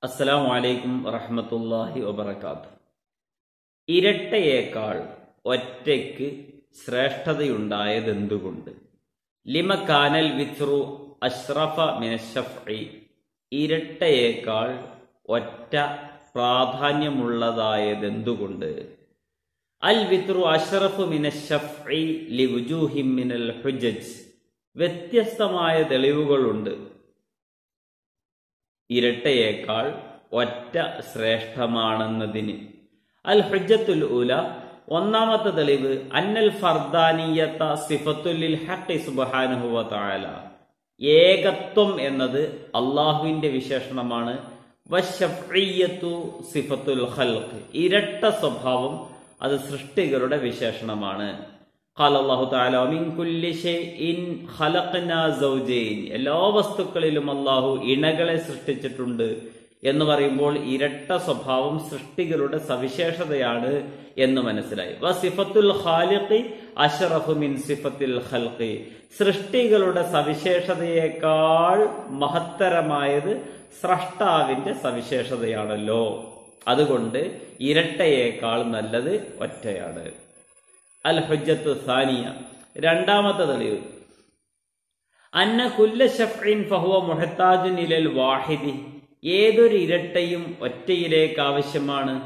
അസ്സലാമു അലൈക്കും വറഹ്മത്തുള്ളാഹി വബറകാത്തു ഇരട്ടയേക്കാൾ ഒറ്റയ്ക്ക് ശ്രേഷ്ഠതയുണ്ടായതെന്തുകൊണ്ട് ലിമ കാനൽ വിത്രു അഷ്റഫ മിനഷഫ്ഇ ഇരട്ടയേക്കാൾ ഒറ്റ പ്രാധാന്യമുള്ളതായതെന്തുകൊണ്ട് അൽ വിത്രു അഷ്റഫു മിനഷഫ്ഇ ലിവുജൂഹിം മിനൽ ഹുജജ് വ്യത്യസ്തമായ തെളിവുകളുണ്ട് ഇരട്ടയേക്കാൾ ഒറ്റ ശ്രേഷ്ഠമാണെന്നതിന് അൽ ഹുജ്ജത്തുൽ ഉല ഒന്നാമത്തെ തെളിവ് അന്നൽ ഫർദാനിയത്ത സിഫത്തുല്ലിൽ ഹഖി സുബ്ഹാനഹു വ തആല ഏകത്വം എന്നത് അള്ളാഹുവിന്റെ വിശേഷണമാണ് വശഫ്ഇയ്യത്തു സിഫത്തുൽ ഖൽഖ് ഇരട്ട സ്വഭാവം അത് സൃഷ്ടികളുടെ വിശേഷണമാണ് ഖാല അല്ലാഹു തആല മിൻ കുല്ലി ഷൈഇൻ ഖലഖ്നാ സൗജൈൻ എല്ലാ വസ്തുക്കളിലും അല്ലാഹു ഇണകളെ സൃഷ്ടിച്ചിട്ടുണ്ട് എന്ന് പറയുമ്പോൾ ഇരട്ട സ്വഭാവം സൃഷ്ടികളുടെ സവിശേഷതയാണ് എന്ന് മനസ്സിലായി വസിഫത്തുൽ ഖാലിഖി അഷ്റഫു മിൻ സിഫത്തിൽ ഖൽഖി സൃഷ്ടികളുടെ സവിശേഷതയേക്കാൾ മഹത്തരമായത് സ്രഷ്ടാവിന്റെ സവിശേഷതയാണല്ലോ അതുകൊണ്ട് ഇരട്ടയേക്കാൾ നല്ലത് ഒറ്റയാണ് അൽ ഹുജ്ജത്ത് സാനിയ രണ്ടാമത്തെ തെളിവ് അന്ന കുല്ല ഷഫ്ഇൻ ഫഹുവ മുഹത്താജുൻ ഇലൽ വാഹിദി ഏതൊരു ഇരട്ടയും ഒറ്റയിലേക്ക് ആവശ്യമാണ്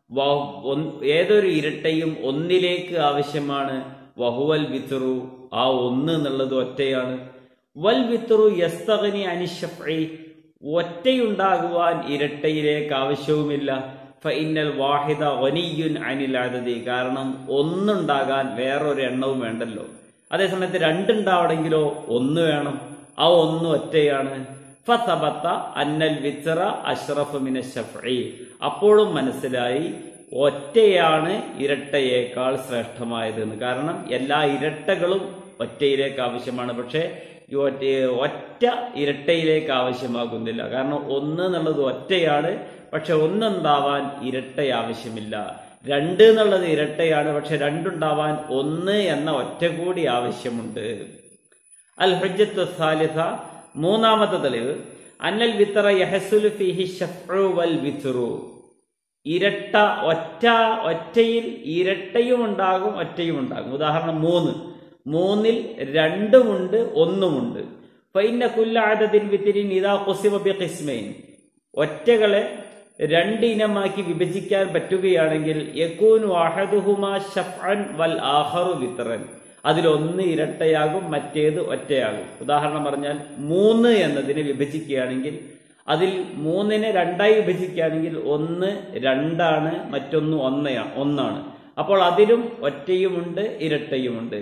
ഏതൊരു ഇരട്ടയും ഒന്നിലേക്ക് ആവശ്യമാണ് വഹുവൽ വിത്തുറു ആ ഒന്ന് എന്നുള്ളത് ഒറ്റയാണ് വൽ വിത്തുറു യസ്തഗനി അനിഷഫ്ഇ ഒറ്റയുണ്ടാകുവാൻ ഇരട്ടയിലേക്ക് ആവശ്യവുമില്ല ഫൈനൽ വാഹിദ ഒനിയുൻ അനിൽ അതതി കാരണം ഒന്നുണ്ടാകാൻ വേറൊരു എണ്ണവും വേണ്ടല്ലോ അതേസമയത്ത് രണ്ടുണ്ടാവണമെങ്കിലോ ഒന്ന് വേണം ആ ഒന്ന് ഒറ്റയാണ് ഫസബത്ത അന്നൽ വിത്തറ അഷ്റഫ് മിന ഷഫ്ഇ അപ്പോഴും മനസ്സിലായി ഒറ്റയാണ് ഇരട്ടയേക്കാൾ ശ്രേഷ്ഠമായതെന്ന് കാരണം എല്ലാ ഇരട്ടകളും ഒറ്റയിലേക്ക് ആവശ്യമാണ് പക്ഷേ ഒറ്റ ഇരട്ടയിലേക്ക് ആവശ്യമാകുന്നില്ല കാരണം ഒന്ന് എന്നുള്ളത് ഒറ്റയാണ് പക്ഷെ ഒന്നുണ്ടാവാൻ ഇരട്ട ആവശ്യമില്ല രണ്ട് എന്നുള്ളത് ഇരട്ടയാണ് പക്ഷെ രണ്ടുണ്ടാവാൻ ഒന്ന് എന്ന ഒറ്റ കൂടി ആവശ്യമുണ്ട് അൽ ഹുജ്ജത്ത് സാലിസ മൂന്നാമത്തെ തെളിവ് അന്നൽ വിത്തറ യഹസുൽ ഫിഹി ഷഫ്ഉ വൽ വിത്റു ഇരട്ട ഒറ്റ ഒറ്റയിൽ ഇരട്ടയും ഉണ്ടാകും ഒറ്റയും ഉണ്ടാകും ഉദാഹരണം മൂന്ന് മൂന്നിൽ രണ്ടുമുണ്ട് ഒന്നുമുണ്ട് ഫൈന കുല്ലാദതിൻ വിത്തിരിൻ ഇതാ കുസിബ ബി ഖിസ്മൈൻ ഒറ്റകളെ രണ്ട് ഇനമാക്കി വിഭജിക്കാൻ പറ്റുകയാണെങ്കിൽ യക്കൂൻ വാഹദുഹുമ ഷഫ്അൻ വൽ ആഹറു വിത്രൻ അതിലൊന്ന് ഇരട്ടയാകും മറ്റേത് ഒറ്റയാകും ഉദാഹരണം പറഞ്ഞാൽ മൂന്ന് എന്നതിനെ വിഭജിക്കുകയാണെങ്കിൽ അതിൽ മൂന്നിനെ രണ്ടായി വിഭജിക്കുകയാണെങ്കിൽ ഒന്ന് രണ്ടാണ് മറ്റൊന്ന് ഒന്നയാണ് ഒന്നാണ് അപ്പോൾ അതിലും ഒറ്റയുമുണ്ട് ഇരട്ടയുമുണ്ട്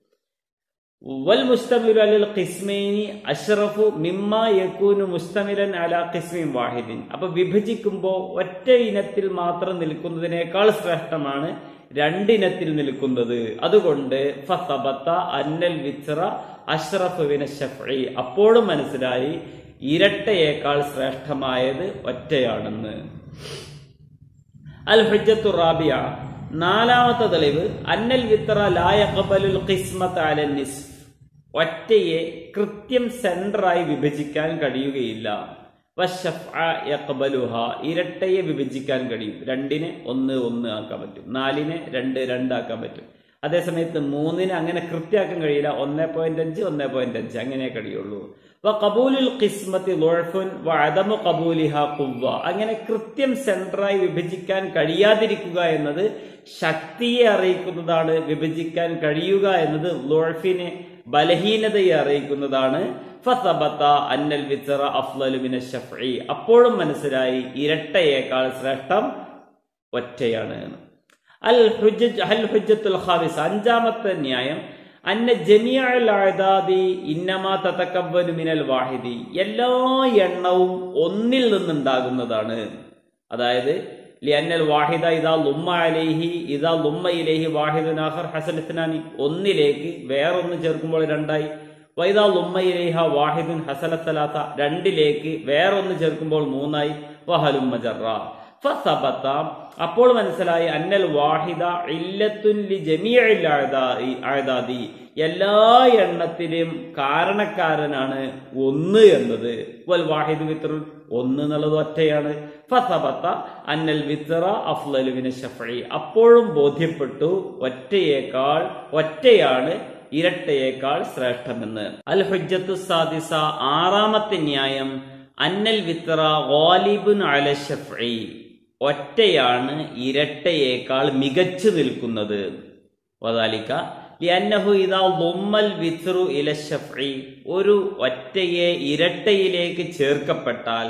വൽ മുസ്തമിലു അലിൽ ഖിസ്മൈനി അഷ്റഫു മിമ്മ യക്കൂനു മുസ്തമിലൻ അല ഖിസ്മീൻ വാഹിദിൻ അപ്പൊ വിഭജിക്കുമ്പോൾ ഒറ്റ ഇനത്തിൽ മാത്രം നിൽക്കുന്നതിനേക്കാൾ ശ്രേഷ്ഠമാണ് രണ്ടിനത്തിൽ നിൽക്കുന്നത് അതുകൊണ്ട് ഫസബത്ത അന്നൽ വിത്ര അഷ്റഫ് വിന ഷഫ്ഇ അപ്പോഴും മനസ്സിലായി ഇരട്ടയേക്കാൾ ശ്രേഷ്ഠമായത് ഒറ്റയാണെന്ന് അൽ ഹുജ്ജത്തു റാബിയ നാലാമത്തെ തെളിവ് അന്നൽ വിത്ര ലായഖബലുൽ ഖിസ്മത്ത് അലൽ നിസ്ഫ് ഒറ്റയെ കൃത്യം സെന്ററായി വിഭജിക്കാൻ കഴിയുകയില്ല യഖബലുഹ ഇരട്ടയെ വിഭജിക്കാൻ കഴിയും രണ്ടിനെ ഒന്ന് ഒന്ന് ആക്കാൻ പറ്റും നാലിനെ രണ്ട് രണ്ടാക്കാൻ പറ്റും അതേസമയത്ത് മൂന്നിന് അങ്ങനെ കൃത്യമാക്കാൻ കഴിയില്ല ഒന്നേ പോയിന്റ് അഞ്ച് ഒന്നേ പോയിന്റ് അഞ്ച് അങ്ങനെ കഴിയുള്ളൂ കബൂലുൽ ഖിസ്മത്തി ലോഴഫുൻ വഅദമു കബൂലിഹ കുവ്വ അങ്ങനെ കൃത്യം സെന്ററായി വിഭജിക്കാൻ കഴിയാതിരിക്കുക എന്നത് ശക്തിയെ അറിയിക്കുന്നതാണ് വിഭജിക്കാൻ കഴിയുക എന്നത് ലോഴഫിനെ ബലഹീനതയെ അറിയിക്കുന്നതാണ് ഫസബത്ത അന്നൽ വിത്തറ അഫ്ലലു മിന ഷഫ്ഇ അപ്പോഴും മനസ്സിലായി ഇരട്ടയേക്കാൾ ശ്രേഷ്ഠം ഒറ്റയാണ് അൽ ഹുജ്ജ അൽ ഹുജ്ജത്തുൽ ഖാമിസ് അഞ്ചാമത്തെ ന്യായം അന്ന ജമിയൽ അഴദാദി ഇന്നമാ തതക്കവ്വനു മിനൽ വാഹിദി എല്ലാ എണ്ണവും ഒന്നിൽ നിന്നുണ്ടാകുന്നതാണ് അതായത് ലിയന്നൽ വാഹിദ ഇതാ ലുമ്മ അലൈഹി ഇതാ ലുമ്മ ഇലൈഹി വാഹിദുൻ ആഖർ ഹസനത്തിനാനി ഒന്നിലേക്ക് വേറൊന്ന് ചേർക്കുമ്പോൾ രണ്ടായി വൈദാ ലുമ്മ ഇലൈഹ വാഹിദുൻ ഹസനത്തലാത്ത രണ്ടിലേക്ക് വേറൊന്ന് ചേർക്കുമ്പോൾ മൂന്നായി വഹലും മജറ ഫസബത്ത അപ്പോൾ മനസ്സിലായി അന്നൽ വാഹിദ ഇല്ലത്തുൻ ലി ജമീഇൽ അഅദാദി എല്ലാ എണ്ണത്തിലും കാരണക്കാരനാണ് ഒന്ന് എന്നത് വൽ വാഹിദ് വിത്രു ഒന്ന് എന്നുള്ളത് ഒറ്റയാണ് ഫസബത്ത അന്നൽ വിത്ര അഫ്ലലുവിന് ഷഫി അപ്പോഴും ബോധ്യപ്പെട്ടു ഒറ്റയേക്കാൾ ഒറ്റയാണ് ഇരട്ടയേക്കാൾ ശ്രേഷ്ഠമെന്ന് അൽ ഹുജ്ജത്തു സാദിസ ആറാമത്തെ ന്യായം അന്നൽ വിത്ര ഗാലിബുൻ അല ഷഫി ഒറ്റയാണ് ഇരട്ടയേക്കാൾ മികച്ചു നിൽക്കുന്നത് വദാലിക്ക ലിയന്നഹു ഇദാ ദുമ്മൽ വിത്രു ഇല ഷഫ്ഇ ഒരു ഒറ്റയെ ഇരട്ടയിലേക്ക് ചേർക്കപ്പെട്ടാൽ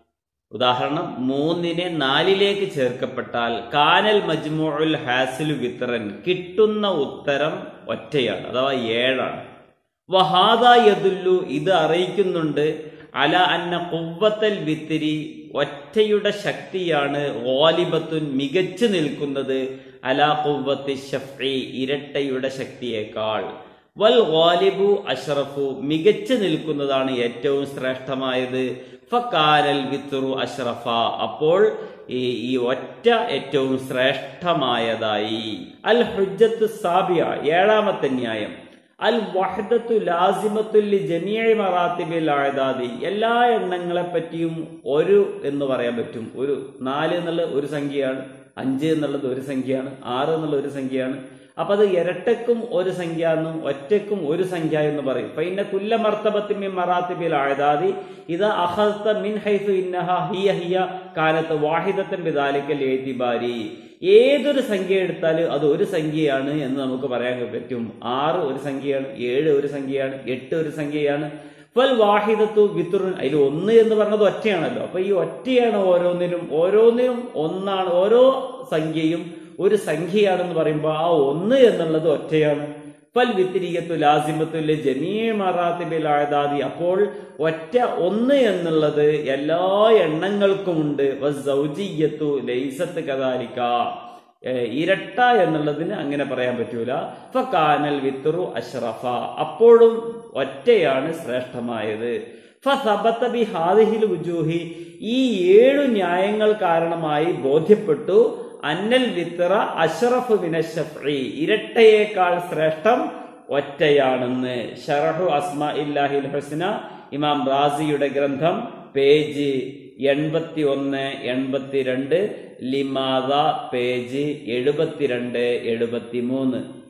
ഉദാഹരണം മൂന്നിനെ നാലിലേക്ക് ചേർക്കപ്പെട്ടാൽ കാനൽ മജ്മുഉൽ ഹാസിൽ വിത്രൻ കിട്ടുന്ന ഉത്തരം ഒറ്റയാണ് അഥവാ ഏഴാണ് വഹാദ യദുല്ലു ഇത് അറിയിക്കുന്നുണ്ട് അല അന്ന കുവ്വത്തൽ വിത്തിരി ഒറ്റയുടെ ശക്തിയാണ് ഗാലിബത്തുൻ മികച്ചു നിൽക്കുന്നത് അല കുവ്വത്തി ഷഫ്ഇ ഇരട്ടയുടെ ശക്തിയേക്കാൾ വൽ ഗാലിബു അഷ്റഫു മികച്ചു നിൽക്കുന്നതാണ് ഏറ്റവും ശ്രേഷ്ഠമായത് ഫക്കാനൽ വിത്തുറു അഷ്റഫ അപ്പോൾ ഈ ഈ ഒറ്റ ഏറ്റവും ശ്രേഷ്ഠമായതായി അൽ ഹുജ്ജത്ത് സാബിയ ഏഴാമത്തെ ന്യായം അൽ വഹദത്തു ലാസിമത്തുല്ലി ജമീഅ മറാത്തിബിൽ ആയതാദി എല്ലാ എണ്ണങ്ങളെ പറ്റിയും ഒരു എന്ന് പറയാൻ പറ്റും ഒരു നാല് എന്നുള്ളത് ഒരു സംഖ്യയാണ് അഞ്ച് എന്നുള്ളത് ഒരു സംഖ്യയാണ് ആറ് എന്നുള്ള ഒരു സംഖ്യയാണ് അപ്പൊ അത് ഇരട്ടക്കും ഒരു സംഖ്യ എന്നും ഒറ്റക്കും ഒരു സംഖ്യ എന്ന് പറയും ഫൈന കുല്ല മർത്തബത്തിൻ മറാത്തിബിൽ ആയതാദി ഇത് അഹസ്ത മിൻ ഹൈസു ഇന്നഹ ഹിയ ഹിയ കാലത്ത് വാഹിദത്തൻ ബിദാലിക്കൽ ഏതിബാരി ഏതൊരു സംഖ്യ എടുത്താലും അത് ഒരു സംഖ്യയാണ് എന്ന് നമുക്ക് പറയാൻ പറ്റും ആറ് ഒരു സംഖ്യയാണ് ഏഴ് ഒരു സംഖ്യയാണ് എട്ട് ഒരു സംഖ്യയാണ് ഫൽ വാഹിദത്തു വിത്തുറുൻ അതിൽ ഒന്ന് എന്ന് പറഞ്ഞത് ഒറ്റയാണല്ലോ അപ്പൊ ഈ ഒറ്റയാണ് ഓരോന്നിനും ഓരോന്നിനും ഒന്നാണ് ഓരോ സംഖ്യയും ഒരു സംഖ്യയാണെന്ന് പറയുമ്പോൾ ആ ഒന്ന് എന്നുള്ളത് ഒറ്റയാണ് ഫൽ വിത്തിരികത്തു ലാസിമത്തുല്ലെ ജമീ മറാത്തിബിൽ ആയതാദി അപ്പോൾ ഒറ്റ ഒന്ന് എന്നുള്ളത് എല്ലാ എണ്ണങ്ങൾക്കുമുണ്ട് വസൗജിയത്തു ലൈസത്ത് കദാലിക്ക ഇരട്ട എന്നുള്ളതിന് അങ്ങനെ പറയാൻ പറ്റൂല ഫക്കാനൽ വിത്തുറു അഷ്റഫ അപ്പോഴും ഒറ്റയാണ് ശ്രേഷ്ഠമായത് ഫസബത്ത ബി ഹാദിഹിൽ ഉജൂഹി ഈ ഏഴു ന്യായങ്ങൾ കാരണമായി ബോധ്യപ്പെട്ടു അന്നൽ വിത്തറ അഷ്റഫ് വിനഷഫി ഇരട്ടയേക്കാൾ ശ്രേഷ്ഠം ഒറ്റയാണെന്ന് ഷറഹു അസ്മ ഇല്ലാഹിൽ ഹുസ്ന ഇമാം റാസിയുടെ ഗ്രന്ഥം പേജ് എൺപത്തി ഒന്ന് എൺപത്തിരണ്ട് ലിമാദ പേജ് എഴുപത്തിരണ്ട് എഴുപത്തി മൂന്ന്